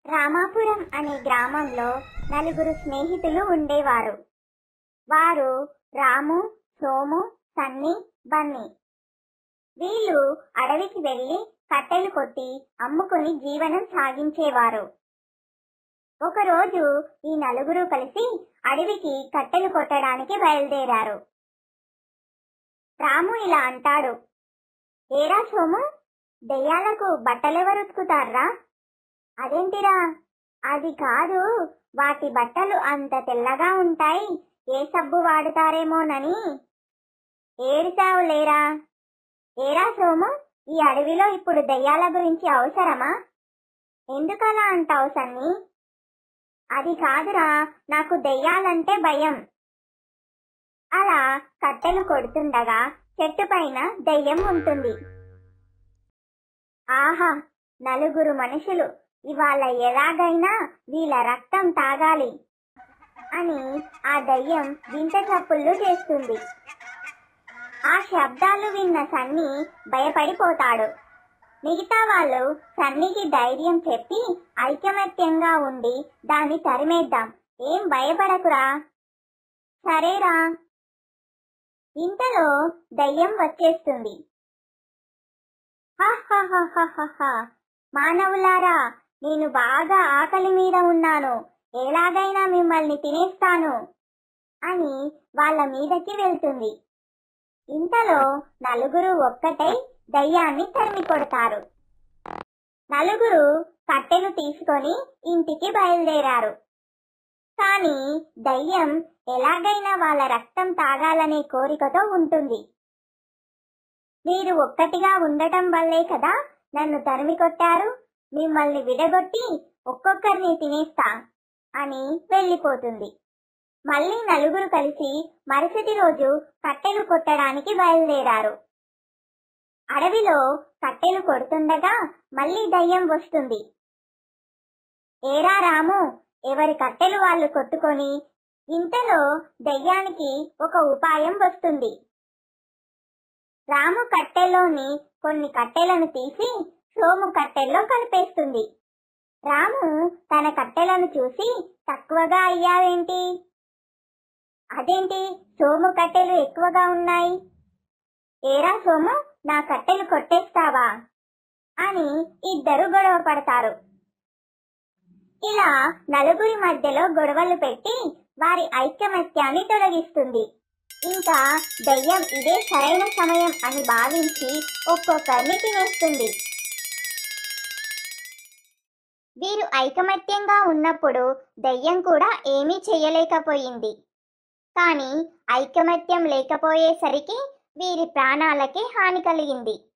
రామాపురం అనే గ్రామంలో నలుగురు స్నేహితులు ఉండేవారు వారు రాము సోము సన్ని బన్ని వీళ్ళు అడవికి వెళ్లి కట్టెలు కొట్టి అమ్ముకుని జీవనం సాగించేవారు ఒకరోజు ఈ నలుగురు కలిసి అడవికి కట్టెలు కొట్టడానికి బయలుదేరారు రాము ఇలా అంటాడు ఏరా సోము దెయ్యాలకు బట్టలెవరు ఉతుకుతారా అదేంటిరా అది కాదు వాటి బట్టలు అంత తెల్లగా ఉంటాయి ఏ సబ్బు వాడుతారేమోనని ఏడిసావు లేరా ఏరా సోము ఈ అడవిలో ఇప్పుడు దెయ్యాల గురించి అవసరమా ఎందుకలా అంటావు సన్ని అది కాదురా నాకు దెయ్యాలంటే భయం అలా కట్టెలు కొడుతుండగా చెట్టు పైన దెయ్యం ఉంటుంది ఆహా నలుగురు మనుషులు ఇవాళ ఎలాగైనా వీళ్ళ రక్తం తాగాలి అని ఆ దయ్యం వింత చప్పుళ్ళు చేస్తుంది ఆ శబ్దాలు విన్న సన్ని భయపడిపోతాడు మిగతా వాళ్ళు సన్నికి ధైర్యం చెప్పి ఐకమత్యంగా ఉండి దాన్ని తరిమేద్దాం ఏం భయపడకురా సరేరా ఇంతలో దయ్యం వచ్చేస్తుంది హహహహహహ. మానవులారా నేను బాగా ఆకలి మీద ఉన్నాను ఎలాగైనా మిమ్మల్ని తినేస్తాను అని వాళ్ళ మీదకి వెళ్తుంది ఇంతలో నలుగురు ఒక్కటై దయ్యాన్ని తరిమి కొడతారు నలుగురు కట్టెలు తీసుకొని ఇంటికి బయలుదేరారు కానీ దయ్యం ఎలాగైనా వాళ్ళ రక్తం తాగాలనే కోరికతో ఉంటుంది మీరు ఒక్కటిగా ఉండటం వల్లే కదా నన్ను తరిమి కొట్టారు మిమ్మల్ని విడగొట్టి ఒక్కొక్కరిని తినేస్తా అని వెళ్ళిపోతుంది మళ్ళీ నలుగురు కలిసి మరుసటి రోజు కట్టెలు కొట్టడానికి బయలుదేరారు అడవిలో కట్టెలు కొడుతుండగా మళ్ళీ దయ్యం వస్తుంది ఏరా రాము ఎవరి కట్టెలు వాళ్ళు కొట్టుకొని ఇంతలో దయ్యానికి ఒక ఉపాయం వస్తుంది రాము కట్టెలోని కొన్ని కట్టెలను తీసి సోము కట్టెల్లో కలిపేస్తుంది రాము తన కట్టెలను చూసి తక్కువగా అయ్యావేంటి అదేంటి సోము కట్టెలు ఎక్కువగా ఉన్నాయి ఏరా సోము నా కట్టెలు కొట్టేస్తావా అని ఇద్దరు గొడవ పడతారు ఇలా నలుగురి మధ్యలో గొడవలు పెట్టి వారి ఐకమత్యాన్ని తొలగిస్తుంది ఇంకా దయ్యం ఇదే సరైన సమయం అని భావించి ఒక్కొక్కరిని తినేస్తుంది వీరు ఐకమత్యంగా ఉన్నప్పుడు దయ్యం కూడా ఏమీ చేయలేకపోయింది కానీ ఐకమత్యం లేకపోయేసరికి వీరి ప్రాణాలకి హాని కలిగింది